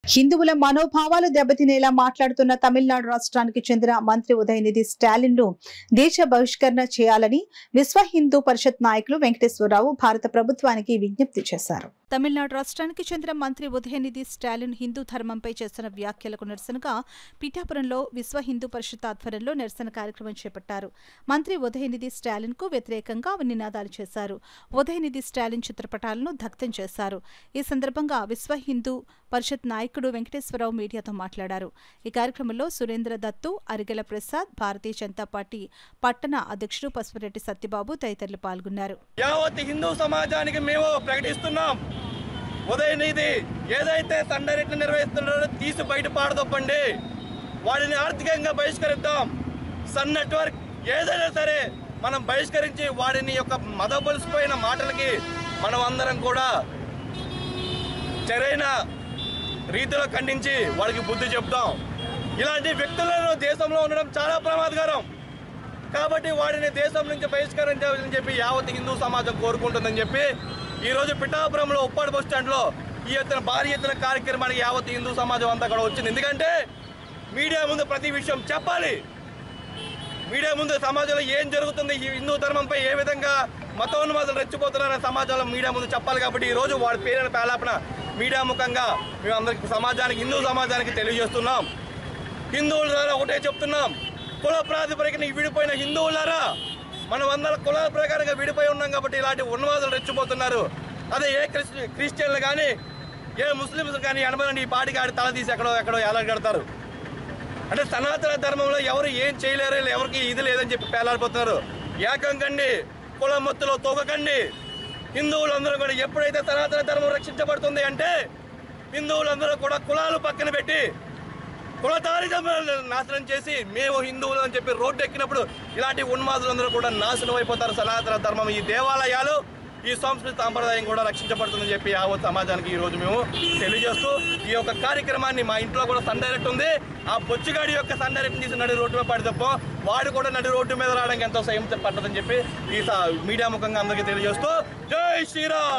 హిందువుల మనోభావాలు దెబ్బతినేలా మాట్లాడుతున్న తమిళనాడు రాష్ట్రానికి చెందిన మంత్రి ఉదయనిధి స్టాలిన్ ను దేశ బహిష్కరణ చేయాలని విశ్వ హిందూ పరిషత్ నాయకులు వెంకటేశ్వరరావు భారత ప్రభుత్వానికి విజ్ఞప్తి చేశారు తమిళనాడు రాష్ట్రానికి చెందిన మంత్రి ఉదయనిధి స్టాలిన్ హిందూ ధర్మంపై చేసిన వ్యాఖ్యలకు నిరసనగా పిఠాపురంలో విశ్వ హిందూ పరిషత్ ఆధ్వర్యంలో నిరసన కార్యక్రమం చేపట్టారు మంత్రి ఉదయనిధి స్టాలిన్ కు వ్యతిరేకంగా నినాదాలు చేశారు ఉదయనిధి స్టాలిన్ చిత్రపటాలను దగ్ధం చేశారు ఈ సందర్భంగా విశ్వ హిందూ పరిషత్ నాయకుడు వెంకటేశ్వరరావు మీడియాతో మాట్లాడారు ఈ కార్యక్రమంలో సురేంద్ర దత్తు అరిగెల ప్రసాద్ భారతీయ జనతా పార్టీ పట్టణ అధ్యక్షుడు పసుపురెడ్డి సత్యబాబు తదితరులు పాల్గొన్నారు యావత్ హిందూ సమాజానికి మేము ప్రకటిస్తున్నాం ఉదయనిధి ఏదైతే సండరెట్లు నిర్వహిస్తున్నారో తీసి బయట పాడదొప్పండి వాడిని ఆర్థికంగా బహిష్కరిద్దాం సన్ నెట్వర్క్ ఏదైనా సరే మనం బహిష్కరించి వాడిని యొక్క మదపలిసిపోయిన మాటలకి మనం అందరం కూడా సరైన రీతిలో ఖండించి వాడికి బుద్ధి చెప్తాం ఇలాంటి వ్యక్తులను దేశంలో ఉండడం చాలా ప్రమాదకరం కాబట్టి వాడిని దేశం నుంచి బహిష్కరించాలని చెప్పి యావత్ హిందూ సమాజం కోరుకుంటుందని చెప్పి ఈ రోజు పిఠాపురంలో ఉప్పాడు బస్ స్టాండ్లో ఈ ఎత్తున భారీ ఎత్తున కార్యక్రమానికి యావత్ హిందూ సమాజం అంతా కూడా వచ్చింది ఎందుకంటే మీడియా ముందు ప్రతి విషయం చెప్పాలి మీడియా ముందు సమాజంలో ఏం జరుగుతుంది ఈ హిందూ ధర్మంపై ఏ విధంగా మతోన్మాదులు రెచ్చిపోతున్నారనే సమాజంలో మీడియా ముందు చెప్పాలి కాబట్టి ఈ రోజు వాడి పేరున పేలాపన మీడియా ముఖంగా మేము అందరికి సమాజానికి హిందూ సమాజానికి తెలియజేస్తున్నాం హిందువుల ద్వారా ఒకటే చెప్తున్నాం కుల ప్రాతిపదికన విడిపోయిన హిందువులారా మనం అందరం కులాల ప్రకారంగా విడిపోయి ఉన్నాం కాబట్టి ఇలాంటి ఉన్మాదులు రెచ్చిపోతున్నారు అదే ఏ క్రిస్టి క్రిస్టియన్లు కానీ ఏ ముస్లింస్ కానీ ఎనభై ఈ పాటికి ఆడి తల తీసి ఎక్కడో ఎక్కడో ఎలాగడతారు అంటే సనాతన ధర్మంలో ఎవరు ఏం చేయలేరు ఎవరికి ఇది లేదని చెప్పి పేలాడిపోతున్నారు ఏకం కండి కుల మొత్తులో తోకకండి హిందువులందరూ కూడా ఎప్పుడైతే సనాతన ధర్మం రక్షించబడుతుంది అంటే హిందువులందరూ కూడా కులాలు పక్కన పెట్టి కులతారి నాశనం చేసి మేము హిందువులు అని చెప్పి రోడ్డు ఎక్కినప్పుడు ఇలాంటి ఉన్మాదులందరూ కూడా నాశనం అయిపోతారు సనాతన ధర్మం ఈ దేవాలయాలు ఈ సంస్కృతి సాంప్రదాయం కూడా రక్షించబడుతుందని చెప్పి యావత్ సమాజానికి ఈ రోజు మేము తెలియజేస్తూ ఈ యొక్క కార్యక్రమాన్ని మా ఇంట్లో కూడా సన్ డైరెక్ట్ ఉంది ఆ బొచ్చుగాడి యొక్క సన్ డైరెక్ట్ తీసి నడి రోడ్డు మీద పడి తప్ప వాడు కూడా నడి రోడ్డు మీద రావడానికి ఎంతో సయం పట్టదని చెప్పి ఈ స- మీడియా ముఖంగా అందరికీ తెలియజేస్తూ జై శ్రీరామ్